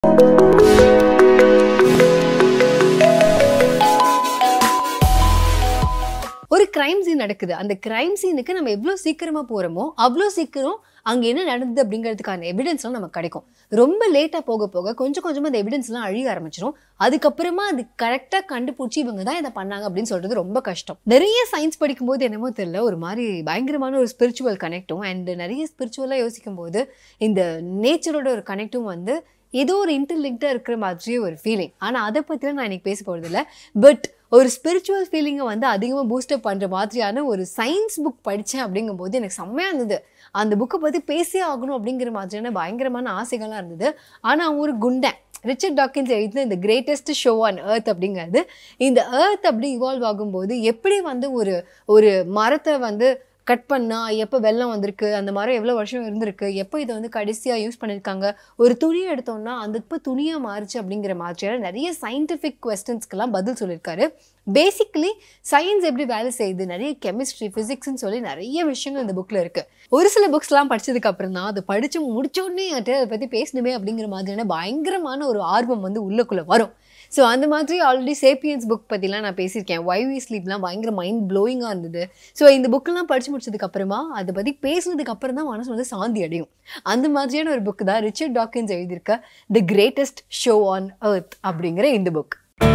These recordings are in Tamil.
ஒரு கிரைம் சீன் நடக்குது அந்த கிரைம் சீனுக்கு நம்ம எவ்வளோ சீக்கிரமா போறோமோ அவ்வளோ சீக்கிரம் அங்க என்ன நடந்தது அப்படிங்கிறதுக்கான எவிடன்ஸ்லாம் நமக்கு கிடைக்கும் ரொம்ப லேட்டா போக போக கொஞ்சம் கொஞ்சமா அந்த எவிடன்ஸ்லாம் அழிய ஆரம்பிச்சிடும் அதுக்கப்புறமா அது கரெக்டா கண்டுபிடிச்சி இவங்க தான் இதை பண்ணாங்க அப்படின்னு சொல்றது ரொம்ப கஷ்டம் நிறைய சயின்ஸ் படிக்கும்போது என்னமோ தெரியல ஒரு மாதிரி பயங்கரமான ஒரு ஸ்பிரிச்சுவல் கனெக்டும் அண்ட் நிறைய ஸ்பிரிச்சுவலாக யோசிக்கும் போது இந்த நேச்சரோட ஒரு கனெக்டும் வந்து ஏதோ ஒரு இன்டர்லிங்க்டாக இருக்கிற மாதிரியே ஒரு ஃபீலிங் ஆனால் அதை பற்றிலாம் நான் இன்னைக்கு பேச போகிறது இல்லை பட் ஒரு ஸ்பிரிச்சுவல் ஃபீலிங்கை வந்து அதிகமாக பூஸ்டப் பண்ணுற மாதிரியான ஒரு சயின்ஸ் புக் படித்தேன் அப்படிங்கும்போது எனக்கு செம்மையாக இருந்தது அந்த புக்கை பற்றி பேசியே ஆகணும் அப்படிங்கிற மாதிரியான பயங்கரமான ஆசைகள்லாம் இருந்தது ஆனால் அவன் ஒரு குண்டன் ரிச்சர்ட் டாக்கின்ஸ் எழுதின இந்த கிரேட்டஸ்ட் ஷோ ஆன் எர்த் அப்படிங்கிறது இந்த எர்த் அப்படி இவால்வ் ஆகும்போது எப்படி வந்து ஒரு ஒரு மரத்தை வந்து கட் பண்ணா எப்போ வெள்ளம் வந்திருக்கு அந்த மரம் எவ்வளோ வருஷம் இருந்திருக்கு எப்போ இதை வந்து கடைசியாக யூஸ் பண்ணியிருக்காங்க ஒரு துணியை எடுத்தோம்னா அந்த இப்போ துணியாக மாறுச்சு அப்படிங்கிற மாதிரியான நிறைய சயின்டிஃபிக் கொஸ்டின்ஸ்க்கெல்லாம் பதில் சொல்லியிருக்காரு பேசிக்கலி சயின்ஸ் எப்படி வேலை செய்யுது நிறைய கெமிஸ்ட்ரி ஃபிசிக்ஸ்னு சொல்லி நிறைய விஷயங்கள் இந்த புக்கில் இருக்குது ஒரு சில புக்ஸ்லாம் படிச்சதுக்கு அப்புறம் தான் அதை படித்து முடிச்சோடனே அதை பற்றி பேசணுமே அப்படிங்கிற மாதிரியான பயங்கரமான ஒரு ஆர்வம் வந்து உள்ளுக்குள்ளே வரும் ஸோ அந்த மாதிரி ஆல்ரெடி சேப்பியன்ஸ் புக் பற்றிலாம் நான் பேசியிருக்கேன் வை வி ஸ்லீப்லாம் பயங்கர மைண்ட் ப்ளோயிங்காக இருந்தது ஸோ இந்த புக்கெல்லாம் படித்து முடிச்சதுக்கு அப்புறமா அதை பற்றி பேசுனதுக்கு அப்புறம் தான் மனசு வந்து சாந்தி அடையும் அந்த மாதிரியான ஒரு புக் தான் ரிச்சர்ட் டாக்கின்ஸ் எழுதியிருக்க the greatest show on earth அப்படிங்கிற இந்த புக்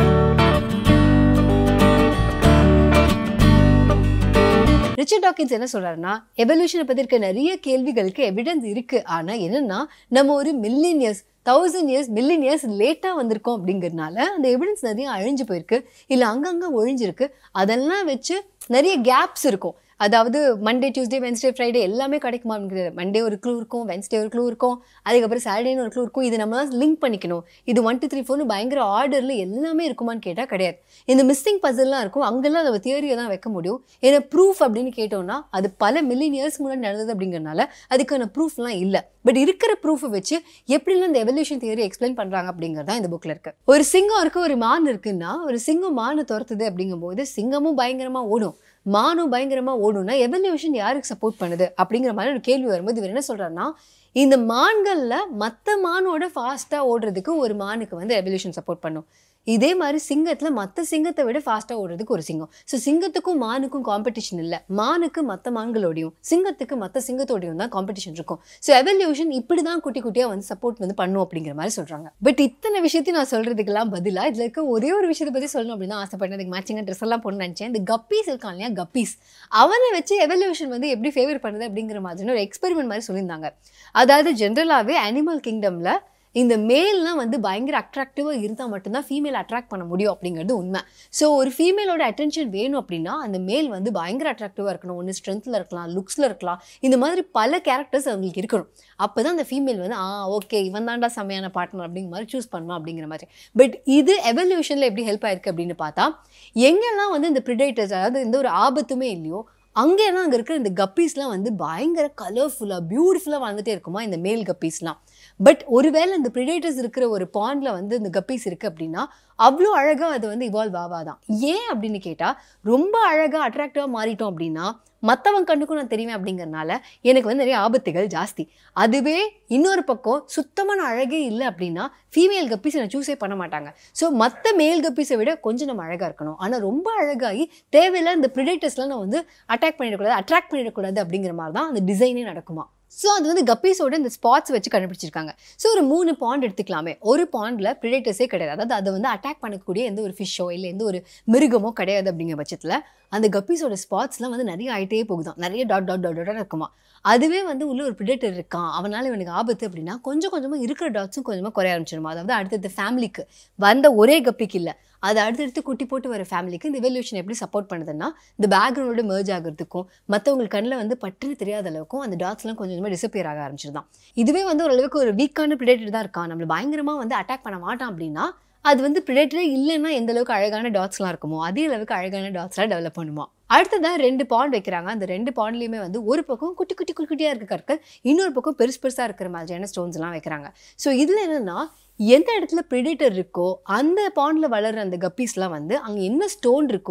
ரிச்சர்ட் டாக்கின்ஸ் என்ன சொல்றாருன்னா எவல்யூஷனை பத்தி இருக்க நிறைய கேள்விகளுக்கு எவிடன்ஸ் இருக்கு ஆனா என்னன்னா நம்ம ஒரு million years thousand years million years லேட்டாக வந்திருக்கோம் அப்படிங்கிறதுனால அந்த எவிடன்ஸ் நிறைய அழிஞ்சு போயிருக்கு இல்லை அங்கங்கே ஒழிஞ்சிருக்கு அதெல்லாம் வச்சு நிறைய கேப்ஸ் இருக்கும் அதாவது மண்டே டியூஸ்டே வென்ஸ்டே ஃப்ரைடே எல்லாமே கிடைக்குமா அப்படிங்கிறது மண்டே ஒரு க்ளூ இருக்கும் வென்ஸ்டே ஒரு க்ளூ இருக்கும் அதுக்கப்புறம் சாட்டர்டேன்னு ஒரு க்ளூ இருக்கும் இது நம்ம தான் லிங்க் பண்ணிக்கணும் இது ஒன் டூ த்ரீ ஃபோர்னு பயங்கர ஆர்டரில் எல்லாமே இருக்குமான்னு கேட்டால் கிடையாது இந்த மிஸ்ஸிங் பசில்லாம் இருக்கும் அங்கெல்லாம் நம்ம தியரியை தான் வைக்க முடியும் ஏன்னா ப்ரூஃப் அப்படின்னு கேட்டோம்னா அது பல மில்லியன் இயர்ஸ் முன்னாடி நடந்தது அப்படிங்கிறனால அதுக்கான ப்ரூஃப்லாம் இல்லை பட் இருக்கிற ப்ரூஃபை வச்சு எப்படிலாம் இந்த எவல்யூஷன் தியரி எக்ஸ்பிளைன் பண்ணுறாங்க அப்படிங்கிறது தான் இந்த புக்கில் இருக்கு ஒரு சிங்கம் இருக்கு ஒரு மான் இருக்குன்னா ஒரு சிங்கம் மானை துரத்துது அப்படிங்கும்போது சிங்கமும் பயங்கரமாக ஓடும் மானும் பயங்கரமாக ஓடும்னா எவல்யூஷன் யாருக்கு சப்போர்ட் பண்ணுது அப்படிங்கிற மாதிரி ஒரு கேள்வி வரும்போது இவர் என்ன சொல்கிறாருன்னா இந்த மான்களில் மற்ற மானோட ஃபாஸ்ட்டாக ஓடுறதுக்கு ஒரு மானுக்கு வந்து எவல்யூஷன் சப்போர்ட் பண்ணும் இதே மாதிரி சிங்கத்தில் மற்ற சிங்கத்தை விட ஃபாஸ்ட்டாக ஓடுறதுக்கு ஒரு சிங்கம் ஸோ சிங்கத்துக்கும் மானுக்கும் காம்படிஷன் இல்லை மானுக்கு மற்ற மான்களோடையும் சிங்கத்துக்கு மற்ற சிங்கத்தோடையும் தான் காம்படிஷன் இருக்கும் ஸோ எவல்யூஷன் இப்படி தான் குட்டி குட்டியாக வந்து சப்போர்ட் வந்து பண்ணும் அப்படிங்கிற மாதிரி சொல்கிறாங்க பட் இத்தனை விஷயத்தையும் நான் சொல்கிறதுக்கெல்லாம் பதிலாக இதில் இருக்க ஒரே ஒரு விஷயத்தை பற்றி சொல்லணும் அப்படின்னு ஆசைப்பட்டேன் அதுக்கு மேட்சிங்காக ட்ரெஸ் எல்லாம் போடணும்னு நினச்சேன் இந்த கப்பீஸ் இருக்கான் இல்லையா கப்பீஸ் அவனை வச்சு எவல்யூஷன் வந்து எப்படி ஃபேவர் பண்ணுது அப்படிங்கிற மாதிரி ஒரு எக்ஸ்பெரிமெண்ட் மாதிரி சொல்லியிருந்தாங்க அதாவது ஜென்ரலாகவே அனிமல் கிங்டமில் இந்த மேல்லாம் வந்து பயங்கர அட்ராக்டிவாக இருந்தால் மட்டும்தான் ஃபீமேல் அட்ராக்ட் பண்ண முடியும் அப்படிங்கிறது உண்மை ஸோ ஒரு ஃபீமேலோட அட்டென்ஷன் வேணும் அப்படின்னா அந்த மேல் வந்து பயங்கர அட்ராக்டிவாக இருக்கணும் ஒன்று ஸ்ட்ரென்த்தில் இருக்கலாம் லுக்ஸில் இருக்கலாம் இந்த மாதிரி பல கேரக்டர்ஸ் அவங்களுக்கு இருக்கணும் அப்போ தான் அந்த ஃபீமேல் வந்து ஆ ஓகே இவன் தாண்டா செம்மையான பார்ட்னர் அப்படிங்கிற மாதிரி சூஸ் பண்ணணும் அப்படிங்கிற மாதிரி பட் இது எவல்யூஷனில் எப்படி ஹெல்ப் ஆயிருக்கு அப்படின்னு பார்த்தா எங்கெல்லாம் வந்து இந்த ப்ரிடேட்டர்ஸ் அதாவது எந்த ஒரு ஆபத்துமே இல்லையோ அங்கெல்லாம் அங்கே இருக்கிற இந்த கப்பீஸ்லாம் வந்து பயங்கர கலர்ஃபுல்லாக பியூட்டிஃபுல்லாக வாழ்ந்துட்டே இருக்குமா இந்த மேல் கப்பீஸ்லாம் பட் ஒருவேளை இந்த ப்ரிடேட்டர்ஸ் இருக்கிற ஒரு பாண்டில் வந்து இந்த கப்பீஸ் இருக்குது அப்படின்னா அவ்வளோ அழகாக அது வந்து இவால்வ் ஆகாதான் ஏன் அப்படின்னு கேட்டால் ரொம்ப அழகாக அட்ராக்டிவாக மாறிட்டோம் அப்படின்னா மற்றவன் கண்ணுக்கும் நான் தெரிவேன் அப்படிங்கறனால எனக்கு வந்து நிறைய ஆபத்துகள் ஜாஸ்தி அதுவே இன்னொரு பக்கம் சுத்தமான அழகே இல்லை அப்படின்னா ஃபீமேல் கப்பீஸை நான் சூஸே பண்ண மாட்டாங்க ஸோ மற்ற மேல் கப்பீஸை விட கொஞ்சம் நம்ம அழகாக இருக்கணும் ஆனால் ரொம்ப அழகாகி தேவையில்லை இந்த ப்ரிடேட்டர்ஸ்லாம் நான் வந்து அட்டாக் பண்ணிடக்கூடாது அட்ராக்ட் பண்ணிடக்கூடாது அப்படிங்கிற மாதிரி தான் அந்த டிசைனே நடக்குமா ஸோ அது வந்து கப்பீஸோட இந்த ஸ்பாட்ஸ் வச்சு கண்டுபிடிச்சிருக்காங்க ஸோ ஒரு மூணு பாண்ட் எடுத்துக்கலாமே ஒரு பாண்டில் ப்ரிடேட்டர்ஸே கிடையாது அதாவது அதை வந்து அட்டாக் பண்ணக்கூடிய எந்த ஒரு ஃபிஷ்ஷோ இல்லை எந்த ஒரு மிருகமோ கிடையாது அப்படிங்கிற பட்சத்தில் அந்த கப்பீஸோட ஸ்பாட்ஸ்லாம் வந்து நிறைய ஆகிட்டே போகுதான் நிறைய டாட் டாட் டாட் டாட் இருக்குமா அதுவே வந்து உள்ள ஒரு ப்ரிடேட்டர் இருக்கான் அவனால் இவனுக்கு ஆபத்து அப்படின்னா கொஞ்சம் கொஞ்சமாக இருக்கிற டாட்ஸும் கொஞ்சமாக குறைய ஆரம்பிச்சிருமா அதாவது அடுத்தடுத்த ஃபேமிலிக்கு வந்த ஒரே கப்பிக்கு இல்லை அது அடுத்தடுத்து குட்டி போட்டு வர ஃபேமிலிக்கு இந்த எவல்யூஷன் எப்படி சப்போர்ட் பண்ணுதுன்னா இந்த பேக்ரவுண்டோட merge ஆகிறதுக்கும் மற்றவங்க கண்ணில் வந்து பட்டுன்னு தெரியாத அளவுக்கும் அந்த டாட்ஸ்லாம் கொஞ்சம் கொஞ்சமாக டிசப்பியர் ஆக ஆரம்பிச்சிருதான் இதுவே வந்து ஓரளவுக்கு ஒரு வீக்கான ப்ரிடேட்டர் தான் இருக்கான் நம்மளை பயங்கரமாக வந்து அட்டாக் பண்ண மாட்டான் அப்படின்னா அது வந்து ப்ரிடேட்டரே இல்லைன்னா எந்த அளவுக்கு அழகான டாட்ஸ்லாம் இருக்குமோ அதே அளவுக்கு அழகான டாட்ஸ்லாம் டெவலப் பண்ணுமா அடுத்ததாக ரெண்டு பாண்ட் வைக்கிறாங்க அந்த ரெண்டு பாண்ட்லேயுமே வந்து ஒரு பக்கம் குட்டி குட்டி குட்டி குட்டியாக இருக்க கற்கள் இன்னொரு பக்கம் பெருசு பெருசாக இருக்கிற மாதிரியான ஸ்டோன்ஸ்லாம் வைக்கிறாங்க ஸோ இதில் என்னென்னா எந்த இடத்துல ப்ரிடேட்டர் இருக்கோ அந்த பாண்டில் வளர்கிற அந்த கப்பீஸ்லாம் வந்து அங்கே என்ன ஸ்டோன் இருக்கோ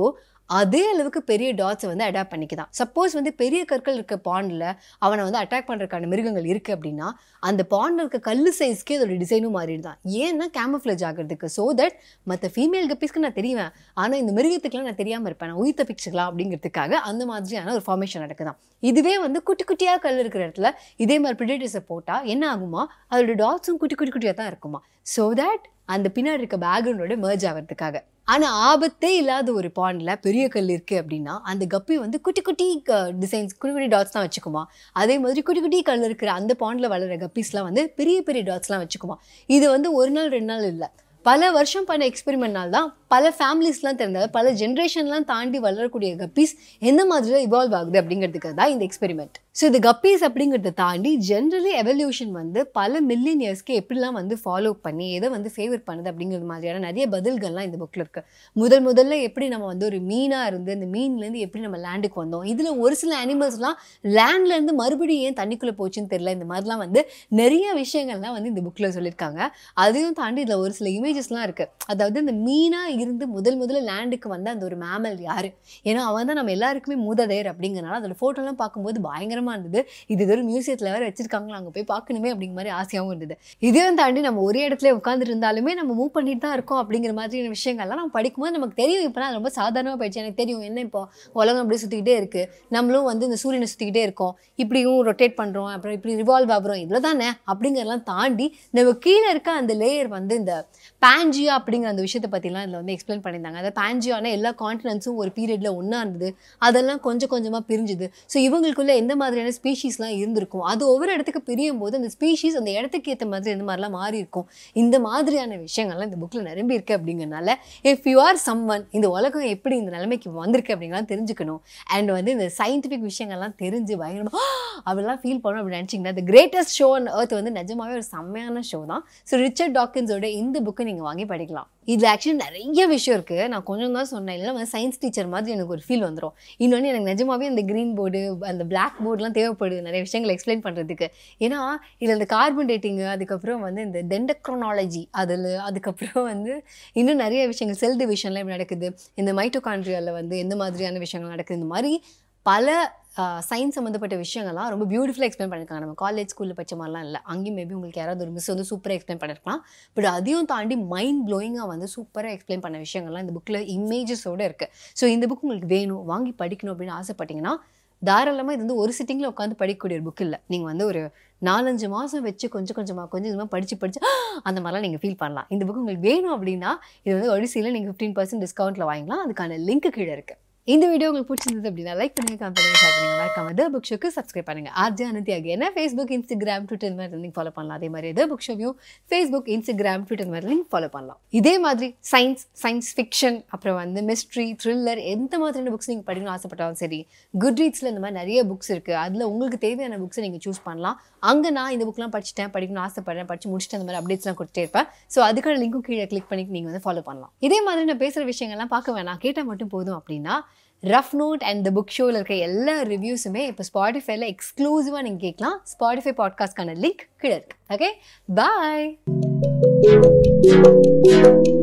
அதே அளவுக்கு பெரிய டாட்ஸை வந்து அடாப்ட் பண்ணிக்குதான் சப்போஸ் வந்து பெரிய கற்கள் இருக்க பாண்டில் அவனை வந்து அட்டாக் பண்ணுறதுக்கான மிருகங்கள் இருக்குது அப்படின்னா அந்த பாண்டில் இருக்க கல் சைஸ்க்கே அதோட டிசைனும் மாறிடுதான் ஏன்னா கேமஃப்ளேஜ் ஆகிறதுக்கு ஸோ தட் மற்ற ஃபீமேல் கப்பீஸ்க்கு நான் தெரிவேன் ஆனால் இந்த மிருகத்துக்குலாம் நான் தெரியாமல் இருப்பேன் நான் உயிர் தப்பிச்சுக்கலாம் அப்படிங்கிறதுக்காக அந்த மாதிரியான ஒரு ஃபார்மேஷன் நடக்குதான் இதுவே வந்து குட்டி குட்டியாக கல் இருக்கிற இடத்துல இதே மாதிரி ப்ரிடேட்டர்ஸை போட்டால் என்ன ஆகுமா அதோட டாட்ஸும் குட்டி குட்டி குட்டியாக தான் இருக்குமா ஸோ தட் அந்த பின்னாடி இருக்க பேக்ரவுண்டோட merge ஆகிறதுக்காக ஆனால் ஆபத்தே இல்லாத ஒரு பாண்டில் பெரிய கல் இருக்குது அப்படின்னா அந்த கப்பி வந்து குட்டி குட்டி டிசைன்ஸ் குட்டி குட்டி டாட்ஸ் தான் வச்சுக்குமா அதே மாதிரி குட்டி குட்டி கல் இருக்கிற அந்த பாண்டில் வளர கப்பீஸ்லாம் வந்து பெரிய பெரிய டாட்ஸ்லாம் வச்சுக்குமா இது வந்து ஒரு நாள் ரெண்டு நாள் இல்லை பல வருஷம் பண்ண எக்ஸ்பெரிமெண்ட்னால தான் பல ஃபேமிலிஸ்லாம் தெரிந்தது பல ஜென்ரேஷன்லாம் தாண்டி வளரக்கூடிய கப்பீஸ் எந்த மாதிரி இவால்வ் ஆகுது அப்படிங்கிறதுக்கு தான் இந்த எக்ஸ்பெரிமெண்ட் ஸோ இந்த கப்பீஸ் அப்படிங்கிறத தாண்டி ஜென்ரலி எவல்யூஷன் வந்து பல மில்லியன் இயர்ஸ்க்கு எப்படிலாம் வந்து ஃபாலோ பண்ணி எதை வந்து ஃபேவர் பண்ணுது அப்படிங்கிறது மாதிரியான நிறைய பதில்கள்லாம் இந்த புக்கில் இருக்குது முதல் முதல்ல எப்படி நம்ம வந்து ஒரு மீனாக இருந்து அந்த மீன்லேருந்து எப்படி நம்ம லேண்டுக்கு வந்தோம் இதில் ஒரு சில அனிமல்ஸ்லாம் லேண்ட்லேருந்து மறுபடியும் ஏன் தண்ணிக்குள்ளே போச்சுன்னு தெரியல இந்த மாதிரிலாம் வந்து நிறைய விஷயங்கள்லாம் வந்து இந்த புக்கில் சொல்லியிருக்காங்க அதையும் தாண்டி இதில் ஒரு சில இமேஜஸ்லாம் இருக்குது அதாவது இந்த மீனாக இருந்து முதல் முதல்ல லேண்டுக்கு வந்த அந்த ஒரு மேமல் யார் ஏன்னா அவன் தான் நம்ம எல்லாருக்குமே மூததையர் அப்படிங்கிறனால அதில் ஃபோட்டோலாம் பார்க்கும்போது பயங்கரமாக இருந்தது இது இது ஒரு மியூசியத்தில் வேறு வச்சிருக்காங்களா அங்கே போய் பார்க்கணுமே அப்படிங்கிற மாதிரி ஆசையாகவும் இருந்தது இதையும் தாண்டி நம்ம ஒரே இடத்துல உட்காந்துட்டு இருந்தாலுமே நம்ம மூவ் பண்ணிட்டு தான் இருக்கோம் அப்படிங்கிற மாதிரியான விஷயங்கள்லாம் நம்ம படிக்கும்போது நமக்கு தெரியும் இப்போ நான் ரொம்ப சாதாரணமாக போயிடுச்சு எனக்கு தெரியும் என்ன இப்போ உலகம் அப்படியே சுற்றிக்கிட்டே இருக்குது நம்மளும் வந்து இந்த சூரியனை சுற்றிக்கிட்டே இருக்கோம் இப்படியும் ரொட்டேட் பண்ணுறோம் அப்புறம் இப்படி ரிவால்வ் ஆகுறோம் இதில் தானே அப்படிங்கிறதெல்லாம் தாண்டி நம்ம கீழே இருக்க அந்த லேயர் வந்து இந்த பேஞ்சியா அப்படிங்கிற அந்த விஷயத்தை பற்றிலாம் இதில் வந்து எக்ஸ்பிளைன் பண்ணியிருந்தாங்க அதாவது பேஞ்சியானா எல்லா கான்டினன்ஸும் ஒரு பீரியடில் ஒன்றா இருந்தது அதெல்லாம் கொஞ்சம் கொஞ்சமாக பிரிஞ்சுது ஸோ இவங்களுக்குள்ள எந்த மாதிரியான ஸ்பீஷீஸ்லாம் இருந்திருக்கும் அது ஒவ்வொரு இடத்துக்கு பிரியும் போது அந்த ஸ்பீஷீஸ் அந்த இடத்துக்கு ஏற்ற மாதிரி இந்த மாதிரிலாம் மாறி இருக்கும் இந்த மாதிரியான விஷயங்கள்லாம் இந்த புக்கில் நிரம்பி இருக்கு அப்படிங்கிறனால இஃப் யூ ஆர் சம்வன் இந்த உலகம் எப்படி இந்த நிலைமைக்கு வந்திருக்கு அப்படிங்கலாம் தெரிஞ்சுக்கணும் அண்ட் வந்து இந்த சயின்டிஃபிக் விஷயங்கள்லாம் தெரிஞ்சு பயங்கரமாக அப்படிலாம் ஃபீல் பண்ணணும் அப்படின்னு நினச்சிங்கன்னா the greatest show and earth வந்து நிஜமாவே ஒரு செம்மையான ஷோ தான் ஸோ ரிச்சர்ட் டாக்கின்ஸோட இந்த புக்கை நீங்கள் வாங்கி படிக்கலாம் இதில் ஆக்சுவலி நிறைய விஷயம் இருக்குது நான் கொஞ்சம் தான் சொன்னேன் இல்லை வந்து சயின்ஸ் டீச்சர் மாதிரி எனக்கு ஒரு ஃபீல் வந்துடும் இன்னொன்று எனக்கு நிஜமாவே அந்த க்ரீன் போர்டு அந்த பிளாக் போர்டுலாம் தேவைப்படுது நிறைய விஷயங்கள் எக்ஸ்பிளைன் பண்ணுறதுக்கு ஏன்னா இதில் இந்த கார்பன் டேட்டிங்கு அதுக்கப்புறம் வந்து இந்த டெண்டக்ரோனாலஜி அதில் அதுக்கப்புறம் வந்து இன்னும் நிறைய விஷயங்கள் செல் டிவிஷன்லாம் எப்படி நடக்குது இந்த மைட்டோகான்ட்ரியாவில் வந்து எந்த மாதிரியான விஷயங்கள் நடக்குது இந்த மாதிரி பல சயின்ஸ் சம்மந்தப்பட்ட விஷயங்கள்லாம் ரொம்ப பியூட்டிஃபுல்லாக எக்ஸ்பிளைன் பண்ணியிருக்காங்க நம்ம காலேஜ் ஸ்கூலில் படிச்ச மாதிரிலாம் இல்லை அங்கேயும் மேபி உங்களுக்கு யாராவது ஒரு மிஸ் வந்து சூப்பராக எக்ஸ்பிளைன் பண்ணியிருக்கலாம் பட் அதையும் தாண்டி மைண்ட் ப்ளோயிங்காக வந்து சூப்பராக எக்ஸ்பிளைன் பண்ண விஷயங்கள்லாம் இந்த புக்கில் இமேஜஸோடு இருக்குது ஸோ இந்த புக் உங்களுக்கு வேணும் வாங்கி படிக்கணும் அப்படின்னு ஆசைப்பட்டீங்கன்னா தாராளமாக இது வந்து ஒரு சிட்டிங்கில் உட்காந்து படிக்கக்கூடிய ஒரு புக் இல்லை நீங்கள் வந்து ஒரு நாலஞ்சு மாதம் வச்சு கொஞ்சம் கொஞ்சமாக கொஞ்சம் கொஞ்சமாக படித்து படித்து அந்த மாதிரிலாம் நீங்கள் ஃபீல் பண்ணலாம் இந்த புக் உங்களுக்கு வேணும் அப்படின்னா இது வந்து ஒடிசியில் நீங்கள் ஃபிஃப்டீன் பர்சன்ட் டிஸ்கவுண்ட்டில் வாங்கிக்கலாம் அதுக்கான லிங்க் கீழே இருக்குது இந்த வீடியோ உங்களுக்கு பிடிச்சிருந்தது அப்படின்னா லைக் பண்ணுங்க கமெண்ட் பண்ணுங்க ஷேர் பண்ணுங்க மறக்காம த புக் ஷோக்கு சப்ஸ்கிரைப் பண்ணுங்க ஆர்ஜி அனந்தி ஆகிய ஃபேஸ்புக் இன்ஸ்டாகிராம் ட்விட்டர் மாதிரி லிங்க் ஃபாலோ பண்ணலாம் அதே மாதிரி த புக் ஷோவையும் ஃபேஸ்புக் இன்ஸ்டாகிராம் ட்விட்டர் மாதிரி லிங்க் ஃபாலோ பண்ணலாம் இதே மாதிரி சயின்ஸ் சயின்ஸ் ஃபிக்ஷன் அப்புறம் வந்து மிஸ்ட்ரி த்ரில்லர் எந்த மாதிரியான புக்ஸ் நீங்கள் படிக்கணும்னு ஆசைப்பட்டாலும் சரி குட் ரீட்ஸில் இந்த மாதிரி நிறைய புக்ஸ் இருக்குது அதில் உங்களுக்கு தேவையான புக்ஸை நீங்கள் சூஸ் பண்ணலாம் அங்கே நான் இந்த புக்லாம் படிச்சுட்டேன் படிக்கணும்னு ஆசைப்படுறேன் படிச்சு முடிச்சுட்டு அந்த மாதிரி அப்டேட்ஸ்லாம் கொடுத்துட்டே இருப்பேன் ஸோ அதுக்கான லிங்க்கும் கீழே கிளிக் பண்ணி நீங்கள் வந்து ஃபாலோ பண்ணலாம் இதே மாதிரி நான் பேசுகிற விஷயங்கள்லாம் பார்க்க வேணாம் கேட்டால் மட்டும் போதும் அப்படின்னா rough note and the book ஷோவில் இருக்க எல்லா ரிவ்யூஸுமே இப்போ ஸ்பாட்டிஃபைல எக்ஸ்க்ளூசிவாக நீங்கள் கேட்கலாம் ஸ்பாட்டிஃபை பாட்காஸ்ட்கான லிங்க் கீழே இருக்கு ஓகே பாய்